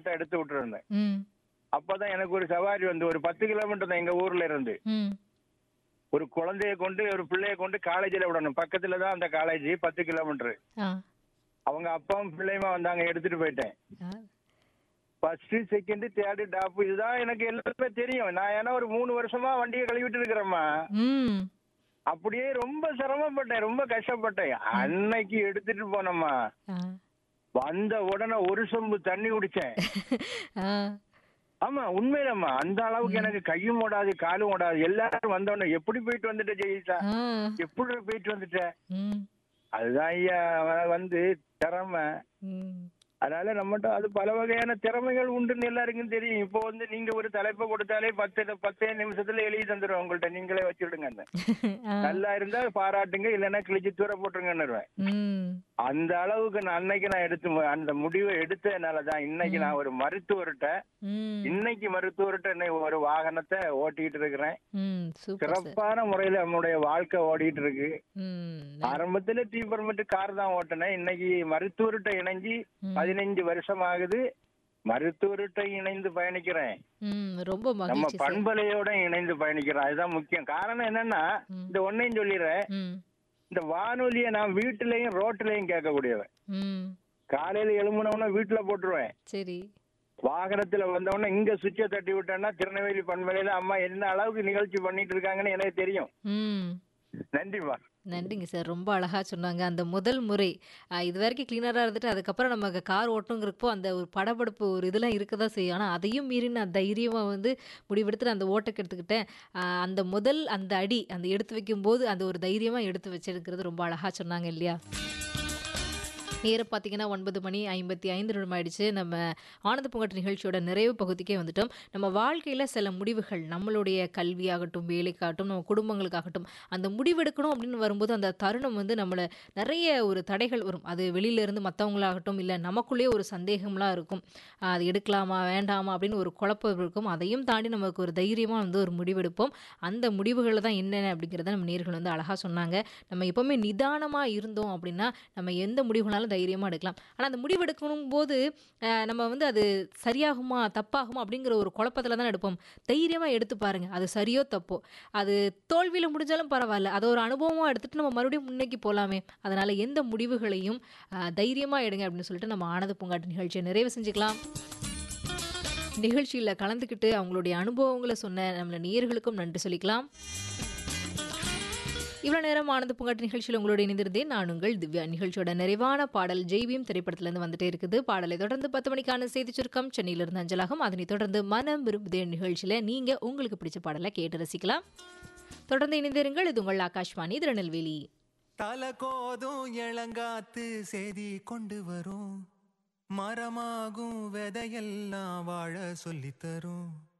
ஓட்டை எடுத்து விட்டுருந்தேன் ம் அப்பதான் எனக்கு ஒரு சவாரி வந்து ஒரு பத்து கிலோமீட்டர் தான் எங்க ஊர்ல இருந்து ம் ஒரு குழந்தைய கொண்டு ஒரு பிள்ளைய கொண்டு காலேஜில் விடணும் பக்கத்துல தான் அந்த காலேஜ் பத்து கிலோமீட்டர் ஆ அவங்க அப்பாவும் பிள்ளையுமா வந்தாங்க எடுத்துட்டு போயிட்டேன் ஆ. ஃபர்ஸ்ட் செகண்ட் தேர்டு டாப் இதுதான் எனக்கு எல்லாமே தெரியும் நான் ஏன்னா ஒரு மூணு வருஷமா வண்டியை கழுவிட்டு இருக்கிறேம்மா ம் அப்படியே ரொம்ப சிரமப்பட்டேன் ரொம்ப கஷ்டப்பட்டேன் அன்னைக்கு எடுத்துட்டு போனோம்மா ஆ வந்த உடனே ஒரு சொம்பு தண்ணி குடிச்சேன் ஆ ஆமா உண்மையிலம்மா அந்த அளவுக்கு எனக்கு கையும் ஓடாது காலும் ஓடாது எல்லாரும் வந்தோடனே எப்படி போயிட்டு வந்துட்ட ஜெயிச்சா ஆ எப்படி போயிட்டு வந்துட்ட ம் அதுதான் ஐயா அவன் வந்து திறமை ம் அதனால நம்மகிட்ட அது பல வகையான திறமைகள் உண்டுன்னு எல்லாருக்கும் தெரியும் இப்போ வந்து நீங்க ஒரு தலைப்பை கொடுத்தாலே பத்து பத்தே நிமிஷத்துல எழுதி தந்துடுவேன் உங்கள்ட்ட நீங்களே வச்சுடுங்க அந்த ஆ நல்லா இருந்தா பாராட்டுங்க இல்லைன்னா கிழிச்சு தூர போட்டுருங்கன்னுருவேன் ம் அந்த அளவுக்கு நான் அன்னைக்கு நான் எடுத்து மு- அந்த முடிவை எடுத்ததுனாலதான் இன்னைக்கு நான் ஒரு மருத்துவர்கிட்ட ம் இன்னைக்கு மருத்துவர்கிட்ட இன்னைக்கு ஒரு வாகனத்தை ஓட்டிட்டு இருக்கிறேன் ம் சூப்பர் சார் சிறப்பான முறையில நம்மளுடைய வாழ்க்கை ஓடிட்டு இருக்கு ம் ஆரம்பத்துல டீ பர்மிட் கார் தான் ஓட்டினேன் இன்னைக்கு மருத்துவர்கிட்ட இணைஞ்சு பதினஞ்சு வருஷம் ஆகுது மருத்துவர்கிட்ட இணைந்து பயணிக்கிறேன் ம் ரொம்ப நம்ம மகிழ்ச்சி சார் பண்பலையோட இணைந்து பயணிக்கிறோம் அதுதான் முக்கியம் காரணம் என்னன்னா இந்த ஒன்னையும் சொல்லிடுறேன் ம் இந்த வானொலியை நான் வீட்டுலயும் ரோட்லயும் கேட்கக்கூடியவன் ம் காலையில எழும்புனவன வீட்டுல போட்டுருவேன் சரி வாகனத்துல வந்தவொடனே இங்க சுவிட்சை தட்டி விட்டேன்னா திருநெல்வேலி பண்பலையில அம்மா என்ன அளவுக்கு நிகழ்ச்சி பண்ணிட்டு இருக்காங்கன்னு எனக்கு தெரியும் ம் நன்றிம்மா நன்றிங்க சார் ரொம்ப அழகா சொன்னாங்க அந்த முதல் முறை ஆ, இது வரைக்கும் கிளீனராக இருந்துட்டு அதுக்கப்புறம் நம்ம கார் ஓட்டணுங்கிறப்போ அந்த ஒரு படபடப்பு ஒரு இதெல்லாம் இருக்க தான் செய்யும் ஆனால் அதையும் மீறி நான் தைரியமாக வந்து முடிவெடுத்து நான் அந்த ஓட்டக்கு எடுத்துக்கிட்டேன் ஆ, அந்த முதல் அந்த அடி அந்த எடுத்து வைக்கும்போது அந்த ஒரு தைரியமாக எடுத்து வச்சிருக்கிறது ரொம்ப அழகா சொன்னாங்க இல்லையா நேரம் பார்த்தீங்கன்னா ஒன்பது மணி ஐம்பத்தி ஐந்து நிமிடம் ஆயிடுச்சு நம்ம ஆனந்த பூங்காட்டு நிகழ்ச்சியோட நிறைவு பகுதிக்கே வந்துட்டோம் நம்ம வாழ்க்கையில் சில முடிவுகள் நம்மளுடைய கல்வியாகட்டும் வேலைக்காகட்டும் நம்ம குடும்பங்களுக்காகட்டும் அந்த முடிவெடுக்கணும் அப்படின்னு வரும்போது அந்த தருணம் வந்து நம்மளை நிறைய ஒரு தடைகள் வரும் அது வெளியிலேருந்து மற்றவங்களாகட்டும் இல்லை நமக்குள்ளேயே ஒரு சந்தேகம்லாம் இருக்கும் ஆஹ் அது எடுக்கலாமா வேண்டாமா அப்படின்னு ஒரு குழப்பம் இருக்கும் அதையும் தாண்டி நமக்கு ஒரு தைரியமாக வந்து ஒரு முடிவெடுப்போம் அந்த முடிவுகள் தான் என்னென்ன அப்படிங்கிறத நம்ம நேர்கள் வந்து அழகாக சொன்னாங்க நம்ம எப்போவுமே நிதானமாக இருந்தோம் அப்படின்னா நம்ம எந்த முடிவுனாலும் தைரியமாக எடுக்கலாம் ஆனால் அந்த முடிவெடுக்கணும் போது ஆஹ் நம்ம வந்து அது சரியாகுமா தப்பாகுமா அப்படிங்கிற ஒரு குழப்பத்தில் தான் எடுப்போம் தைரியமாக எடுத்து பாருங்கள் அது சரியோ தப்போ அது தோல்வியில் முடிஞ்சாலும் பரவாயில்ல அதை ஒரு அனுபவமாக எடுத்துகிட்டு நம்ம மறுபடியும் முன்னேக்கி போகலாமே அதனால் எந்த முடிவுகளையும் தைரியமாக எடுங்க அப்படின்னு சொல்லிட்டு நம்ம ஆனந்த பூங்காட்டு நிகழ்ச்சியை நிறைவு செஞ்சுக்கலாம் நிகழ்ச்சியில் கலந்துக்கிட்டு அவங்களுடைய அனுபவங்களை சொன்ன நம்மள நேயர்களுக்கும் நன்றி சொல்லிக்கலாம் இவ்வளோ நேரம் ஆனந்த பூங்காட்டு நிகழ்ச்சியில் உங்களோட இணைந்திருந்தேன் நான் உங்கள் திவ்யா நிகழ்ச்சியோட நிறைவான பாடல் ஜெய்பீம் திரைப்படத்திலிருந்து வந்துட்டே இருக்குது பாடலை தொடர்ந்து பத்து மணிக்கான செய்தி சுருக்கம் சென்னையிலிருந்து அஞ்சலாகும் அதனைத் தொடர்ந்து மனம் விரும்புதே நிகழ்ச்சியில் நீங்கள் உங்களுக்கு பிடிச்ச பாடலை கேட்டு ரசிக்கலாம் தொடர்ந்து இணைந்திருங்கள் இது உங்கள் ஆகாஷ்வாணி திருநெல்வேலி தல கோதும் இளங்காத்து செய்தி கொண்டு வரும் மரமாகும் விதையெல்லாம் வாழ சொல்லித் தரும்